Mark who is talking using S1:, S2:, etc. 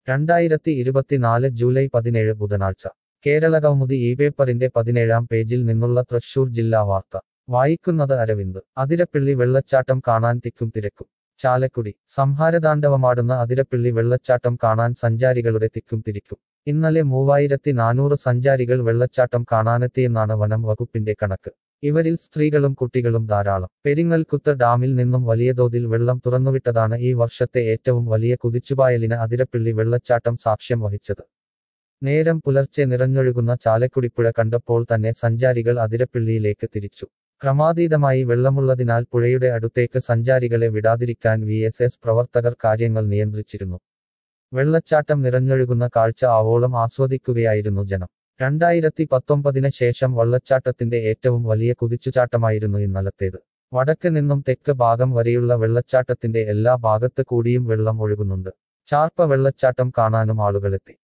S1: രണ്ടായിരത്തി ഇരുപത്തിനാല് ജൂലൈ പതിനേഴ് ബുധനാഴ്ച കേരളകൗമുദി ഈ പേപ്പറിന്റെ പതിനേഴാം പേജിൽ നിന്നുള്ള തൃശൂർ ജില്ലാ വാർത്ത വായിക്കുന്നത് അരവിന്ദ് അതിരപ്പിള്ളി വെള്ളച്ചാട്ടം കാണാൻ തിക്കും തിരക്കും ചാലക്കുടി സംഹാരതാണ്ഡവമാടുന്ന അതിരപ്പിള്ളി വെള്ളച്ചാട്ടം കാണാൻ സഞ്ചാരികളുടെ തിക്കും തിരിക്കും ഇന്നലെ മൂവായിരത്തി നാനൂറ് സഞ്ചാരികൾ വെള്ളച്ചാട്ടം കാണാനെത്തിയെന്നാണ് വനം വകുപ്പിന്റെ കണക്ക് ഇവരിൽ സ്ത്രീകളും കുട്ടികളും ധാരാളം പെരിങ്ങൽക്കുത്ത് ഡാമിൽ നിന്നും വലിയ തോതിൽ വെള്ളം തുറന്നുവിട്ടതാണ് ഈ വർഷത്തെ ഏറ്റവും വലിയ കുതിച്ചുപായലിന് അതിരപ്പിള്ളി വെള്ളച്ചാട്ടം സാക്ഷ്യം വഹിച്ചത് നേരം പുലർച്ചെ നിറഞ്ഞൊഴുകുന്ന ചാലക്കുടിപ്പുഴ കണ്ടപ്പോൾ തന്നെ സഞ്ചാരികൾ അതിരപ്പിള്ളിയിലേക്ക് തിരിച്ചു ക്രമാതീതമായി വെള്ളമുള്ളതിനാൽ പുഴയുടെ അടുത്തേക്ക് സഞ്ചാരികളെ വിടാതിരിക്കാൻ വി എസ് എസ് പ്രവർത്തകർ കാര്യങ്ങൾ നിയന്ത്രിച്ചിരുന്നു വെള്ളച്ചാട്ടം നിറഞ്ഞൊഴുകുന്ന കാഴ്ച ആവോളം ആസ്വദിക്കുകയായിരുന്നു ജനം രണ്ടായിരത്തി പത്തൊമ്പതിന് ശേഷം വെള്ളച്ചാട്ടത്തിന്റെ ഏറ്റവും വലിയ കുതിച്ചുചാട്ടമായിരുന്നു ഇന്നലത്തേത് വടക്ക് നിന്നും തെക്ക് ഭാഗം വരെയുള്ള വെള്ളച്ചാട്ടത്തിന്റെ എല്ലാ ഭാഗത്ത് കൂടിയും വെള്ളം ഒഴുകുന്നുണ്ട് ചാർപ്പ വെള്ളച്ചാട്ടം കാണാനും ആളുകളെത്തി